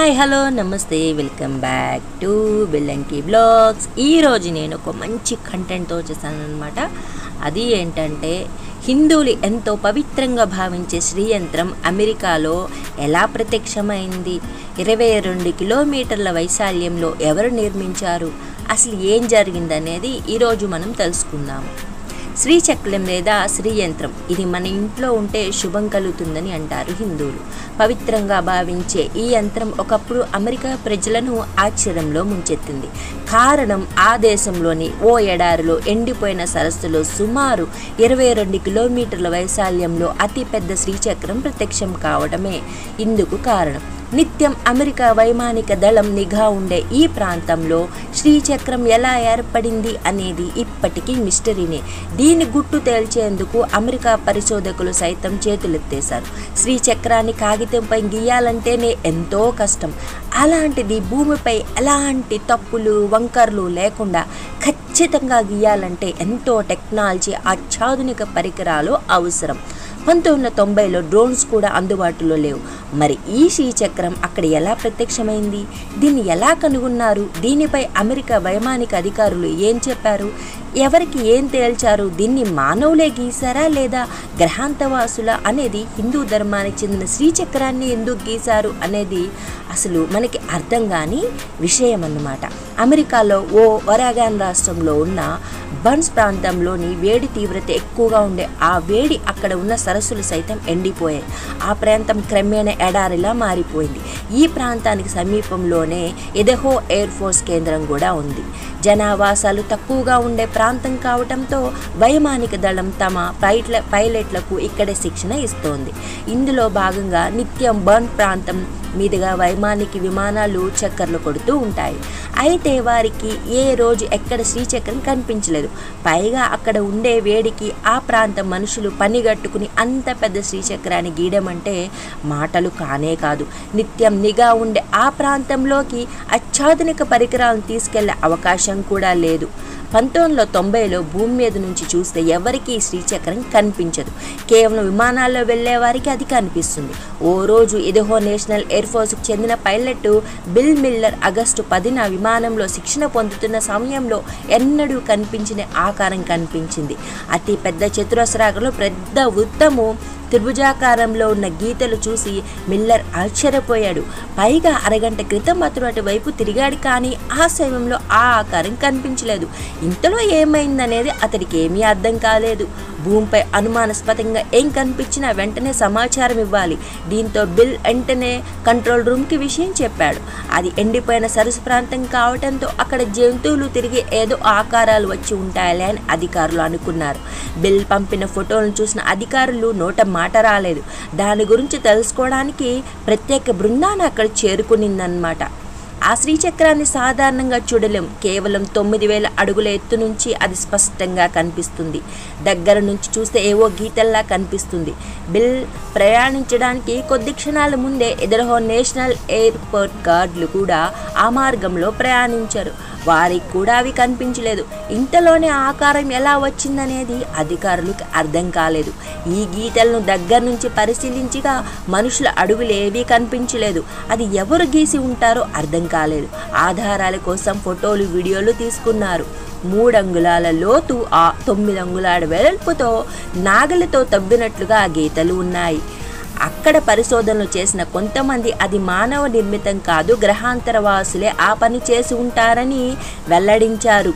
hi hello నమస్తే welcome back to Bellanki blogs ఈరోజు నేను ఒక మంచి కంటెంట్తో వచ్చేసాను అనమాట అది ఏంటంటే హిందువులు ఎంతో పవిత్రంగా భావించే శ్రీయంత్రం అమెరికాలో ఎలా ప్రత్యక్షమైంది ఇరవై రెండు కిలోమీటర్ల వైశాల్యంలో ఎవరు నిర్మించారు అసలు ఏం జరిగిందనేది ఈరోజు మనం తెలుసుకుందాము శ్రీచక్రం లేదా శ్రీయంత్రం ఇది మన ఇంట్లో ఉంటే శుభం కలుగుతుందని అంటారు హిందువులు పవిత్రంగా భావించే ఈ యంత్రం ఒకప్పుడు అమెరికా ప్రజలను ఆశ్చర్యంలో ముంచెత్తింది కారణం ఆ దేశంలోని ఓ ఎడారిలో ఎండిపోయిన సరస్సులో సుమారు ఇరవై రెండు కిలోమీటర్ల వైశాల్యంలో అతిపెద్ద శ్రీచక్రం ప్రత్యక్షం కావడమే ఇందుకు కారణం నిత్యం అమెరికా వైమానిక దళం నిఘా ఉండే ఈ ప్రాంతంలో శ్రీచక్రం ఎలా ఏర్పడింది అనేది ఇప్పటికీ మిస్టరీనే దీని గుట్టు తేల్చేందుకు అమెరికా పరిశోధకులు సైతం చేతులెత్తేశారు శ్రీచక్రాన్ని కాగితంపై గీయాలంటేనే ఎంతో కష్టం అలాంటిది భూమిపై ఎలాంటి తప్పులు వంకర్లు లేకుండా ఖచ్చితంగా గీయాలంటే ఎంతో టెక్నాలజీ అత్యాధునిక పరికరాలు అవసరం పంతొమ్మిది వందల తొంభైలో డ్రోన్స్ కూడా అందుబాటులో లేవు మరి ఈ శ్రీచక్రం అక్కడ ఎలా ప్రత్యక్షమైంది దీన్ని ఎలా కనుగొన్నారు దీనిపై అమెరికా వైమానిక అధికారులు ఏం చెప్పారు ఎవరికి ఏం తేల్చారు దీన్ని మానవులే గీశారా లేదా గ్రహాంతవాసుల అనేది హిందూ ధర్మానికి చెందిన శ్రీచక్రాన్ని ఎందుకు గీశారు అనేది అసలు మనకి అర్థం కాని విషయం అన్నమాట అమెరికాలో ఓ ఒరాగాన్ రాష్ట్రంలో ఉన్న బన్స్ ప్రాంతంలోని వేడి తీవ్రత ఎక్కువగా ఉండే ఆ వేడి అక్కడ ఉన్న సరస్సులు సైతం ఎండిపోయాయి ఆ ప్రాంతం క్రమేణా ఎడారిలా మారిపోయింది ఈ ప్రాంతానికి సమీపంలోనే ఎదహో ఎయిర్ ఫోర్స్ కేంద్రం కూడా ఉంది జనావాసాలు తక్కువగా ఉండే ప్రాంతం కావడంతో వైమానిక దళం తమ పైట్ల పైలట్లకు ఇక్కడే శిక్షణ ఇస్తోంది ఇందులో భాగంగా నిత్యం బర్న్ ప్రాంతం మీదుగా వైమానిక విమానాలు చక్కర్లు కొడుతూ ఉంటాయి అయితే వారికి ఏ రోజు ఎక్కడ శ్రీచక్రం కనిపించలేదు పైగా అక్కడ ఉండే వేడికి ఆ ప్రాంతం మనుషులు పనిగట్టుకుని అంత పెద్ద శ్రీచక్రాన్ని గీయడమంటే మాటలు కానే కాదు నిత్యం నిఘా ఉండే ఆ ప్రాంతంలోకి అత్యాధునిక పరికరాలను తీసుకెళ్లే అవకాశం కూడా లేదు పంతొమ్మిది వందల తొంభైలో భూమి మీద నుంచి చూస్తే ఎవరికి ఈ శ్రీచక్రం కనిపించదు కేవలం విమానాల్లో వెళ్లే వారికి అది కనిపిస్తుంది ఓ రోజు ఇదహో నేషనల్ ఎయిర్ ఫోర్స్కు చెందిన పైలట్ బిల్ మిల్లర్ ఆగస్టు పదిన విమానంలో శిక్షణ పొందుతున్న సమయంలో ఎన్నడూ కనిపించిన ఆకారం కనిపించింది అతి పెద్ద చతురస్రాగంలో పెద్ద వృత్తము త్రిభుజాకారంలో ఉన్న గీతలు చూసి మిల్లర్ ఆశ్చర్యపోయాడు పైగా అరగంట క్రితం అతను అటువైపు తిరిగాడు కానీ ఆ సమయంలో ఆ ఆకారం కనిపించలేదు ఇంతలో ఏమైందనేది అతడికి ఏమీ అర్థం కాలేదు భూమిపై అనుమానాస్పదంగా ఏం కనిపించినా వెంటనే సమాచారం ఇవ్వాలి దీంతో బిల్ వెంటనే కంట్రోల్ రూమ్కి విషయం చెప్పాడు అది ఎండిపోయిన సరస్సు ప్రాంతం కావడంతో అక్కడ జంతువులు తిరిగి ఏదో ఆకారాలు వచ్చి ఉంటాయలే అని అధికారులు అనుకున్నారు బిల్ పంపిన ఫోటోలను చూసిన అధికారులు నోట మాట రాలేదు దాని గురించి తెలుసుకోవడానికి ప్రత్యేక బృందాన్ని అక్కడ చేరుకునిందన్నమాట ఆ శ్రీచక్రాన్ని సాధారణంగా చూడలేం కేవలం తొమ్మిది వేల అడుగుల ఎత్తు నుంచి అది స్పష్టంగా కనిపిస్తుంది దగ్గర నుంచి చూస్తే ఏవో గీతల్లా కనిపిస్తుంది బిల్ ప్రయాణించడానికి కొద్ది క్షణాల ముందే ఎదరహో నేషనల్ ఎయిర్పోర్ట్ గార్డులు కూడా ఆ మార్గంలో ప్రయాణించారు వారికి కూడా అవి కనిపించలేదు ఇంతలోనే ఆకారం ఎలా వచ్చిందనేది అధికారులకు అర్థం కాలేదు ఈ గీతలను దగ్గర నుంచి పరిశీలించగా మనుషుల అడుగులు ఏవీ కనిపించలేదు అది ఎవరు గీసి ఉంటారో అర్థం కాలేదు ఆధారాల కోసం ఫోటోలు వీడియోలు తీసుకున్నారు మూడు అంగుళాల లోతు ఆ తొమ్మిది అంగుళాల వెడల్పుతో నాగలితో తవ్వినట్లుగా ఆ గీతలు ఉన్నాయి అక్కడ పరిశోధనలు చేసిన కొంతమంది అది మానవ నిర్మితం కాదు గ్రహాంతర వాసులే ఆ పని చేసి ఉంటారని వెల్లడించారు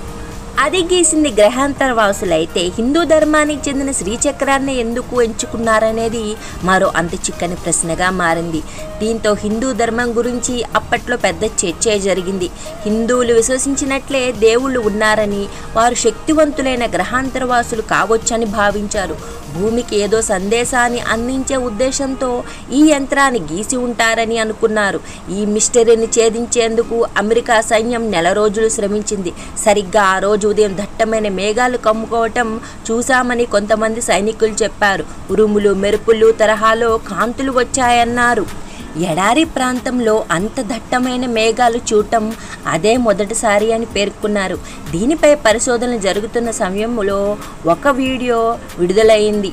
అది గీసింది గ్రహాంతర వాసులైతే హిందూ ధర్మానికి చెందిన శ్రీచక్రాన్ని ఎందుకు ఎంచుకున్నారనేది మరో అంత చిక్కని ప్రశ్నగా మారింది దీంతో హిందూ ధర్మం గురించి అప్పట్లో పెద్ద చర్చే జరిగింది హిందువులు విశ్వసించినట్లే దేవుళ్ళు ఉన్నారని వారు శక్తివంతులైన గ్రహాంతర వాసులు కావచ్చని భావించారు భూమికి ఏదో సందేశాన్ని అందించే ఉద్దేశంతో ఈ యంత్రాన్ని గీసి ఉంటారని అనుకున్నారు ఈ మిస్టరీని ఛేదించేందుకు అమెరికా సైన్యం నెల రోజులు శ్రమించింది సరిగ్గా ఆ రోజు ఉదయం దట్టమైన మేఘాలు కమ్ముకోవటం చూశామని కొంతమంది సైనికులు చెప్పారు ఉరుములు మెరుపులు తరహాలో కాంతులు వచ్చాయన్నారు ఎడారి ప్రాంతంలో అంత దట్టమైన మేఘాలు చూడటం అదే మొదటిసారి అని పేర్కొన్నారు దీనిపై పరిశోధన జరుగుతున్న సమయంలో ఒక వీడియో విడుదలైంది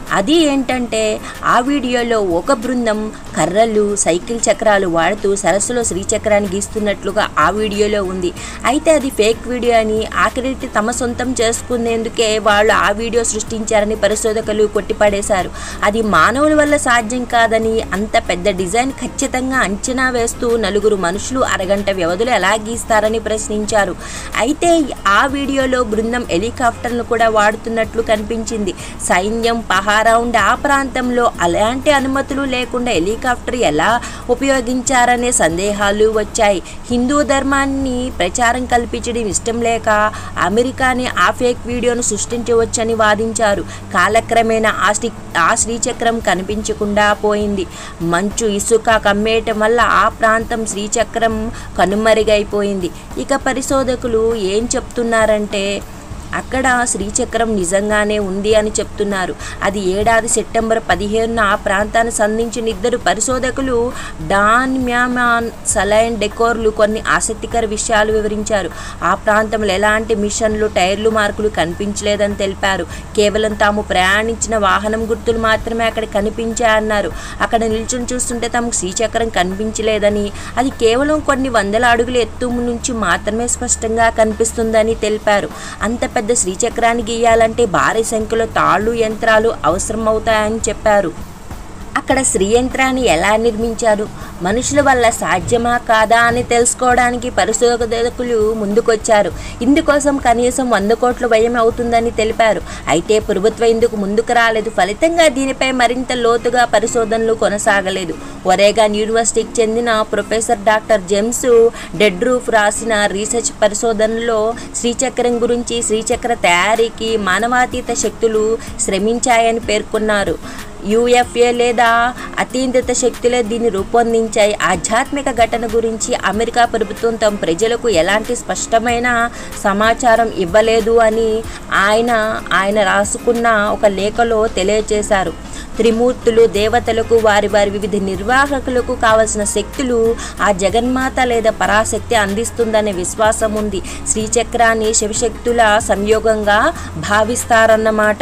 అది ఏంటంటే ఆ వీడియోలో ఒక బృందం కర్రలు సైకిల్ చక్రాలు వాడుతూ సరస్సులో శ్రీచక్రాన్ని గీస్తున్నట్లుగా ఆ వీడియోలో ఉంది అయితే అది ఫేక్ వీడియో అని ఆఖరికి తమ సొంతం చేసుకునేందుకే వాళ్ళు ఆ వీడియో సృష్టించారని పరిశోధకులు కొట్టిపడేశారు అది మానవుల వల్ల సాధ్యం కాదని అంత పెద్ద డిజైన్ ఖచ్చితంగా అంచనా వేస్తూ నలుగురు మనుషులు అరగంట వ్యవధిలో ఎలా గీస్తారని ప్రశ్నించారు అయితే ఆ వీడియోలో బృందం హెలికాప్టర్ను కూడా వాడుతున్నట్లు కనిపించింది సైన్యం పహారా ఉండే ఆ ప్రాంతంలో అలాంటి అనుమతులు లేకుండా హెలికాప్టర్ ఎలా ఉపయోగించారనే సందేహాలు వచ్చాయి హిందూ ధర్మాన్ని ప్రచారం కల్పించడం ఇష్టం లేక అమెరికాని ఆ ఫేక్ వీడియోను సృష్టించవచ్చని వాదించారు కాలక్రమేణా ఆ శ్రీ ఆ శ్రీచక్రం కనిపించకుండా పోయింది మంచు ఇసుక కమ్మేయటం వల్ల ఆ ప్రాంతం శ్రీచక్రం కనుమరుగైపోయింది ఇక పరిశోధకులు ఏం చెప్తున్నారంటే అక్కడ శ్రీచక్రం నిజంగానే ఉంది అని చెప్తున్నారు అది ఏడాది సెప్టెంబర్ పదిహేనున ఆ ప్రాంతాన్ని సంధించిన ఇద్దరు పరిశోధకులు డాన్ మ్యామాన్ సలైన్ డెకోర్లు కొన్ని ఆసక్తికర విషయాలు వివరించారు ఆ ప్రాంతంలో ఎలాంటి మిషన్లు టైర్లు మార్కులు కనిపించలేదని తెలిపారు కేవలం తాము ప్రయాణించిన వాహనం గుర్తులు మాత్రమే అక్కడ కనిపించాయన్నారు అక్కడ నిల్చుని చూస్తుంటే తమకు శ్రీచక్రం కనిపించలేదని అది కేవలం కొన్ని వందల అడుగుల ఎత్తు నుంచి మాత్రమే స్పష్టంగా కనిపిస్తుందని తెలిపారు అంత పెద్ద శ్రీచక్రాన్ని గీయాలంటే భారీ సంఖ్యలో తాళ్ళు యంత్రాలు అవసరమవుతాయని చెప్పారు అక్కడ శ్రీయంత్రాన్ని ఎలా నిర్మించారు మనుషుల వల్ల సాధ్యమా కాదా అని తెలుసుకోవడానికి పరిశోధకులు ముందుకొచ్చారు ఇందుకోసం కనీసం వంద కోట్ల వ్యయం అవుతుందని తెలిపారు అయితే ప్రభుత్వం ఇందుకు ముందుకు రాలేదు ఫలితంగా దీనిపై మరింత లోతుగా పరిశోధనలు కొనసాగలేదు ఒరేగాన్ యూనివర్సిటీకి చెందిన ప్రొఫెసర్ డాక్టర్ జేమ్స్ డెడ్ రూఫ్ రాసిన రీసెర్చ్ పరిశోధనలో శ్రీచక్రం గురించి శ్రీచక్ర తయారీకి మానవాతీత శక్తులు శ్రమించాయని పేర్కొన్నారు యుఎఫ్ఏ లేదా అతీంద్రిత శక్తులే దీన్ని రూపొందించాయి ఆధ్యాత్మిక ఘటన గురించి అమెరికా ప్రభుత్వం తమ ప్రజలకు ఎలాంటి స్పష్టమైన సమాచారం ఇవ్వలేదు అని ఆయన ఆయన రాసుకున్న ఒక లేఖలో తెలియజేశారు త్రిమూర్తులు దేవతలకు వారి వారి వివిధ నిర్వాహకులకు కావలసిన శక్తులు ఆ జగన్మాత లేదా పరాశక్తి అందిస్తుందనే విశ్వాసం ఉంది శ్రీచక్రాన్ని శివశక్తుల సంయోగంగా భావిస్తారన్నమాట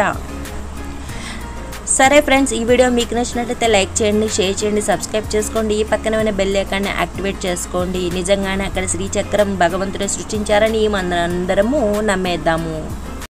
సరే ఫ్రెండ్స్ ఈ వీడియో మీకు నచ్చినట్లయితే లైక్ చేయండి షేర్ చేయండి సబ్స్క్రైబ్ చేసుకోండి ఈ పక్కన ఉన్న బెల్ ఐకాన్ని యాక్టివేట్ చేసుకోండి నిజంగానే అక్కడ శ్రీచక్రం భగవంతుడే సృష్టించారని మనందరము నమ్మేద్దాము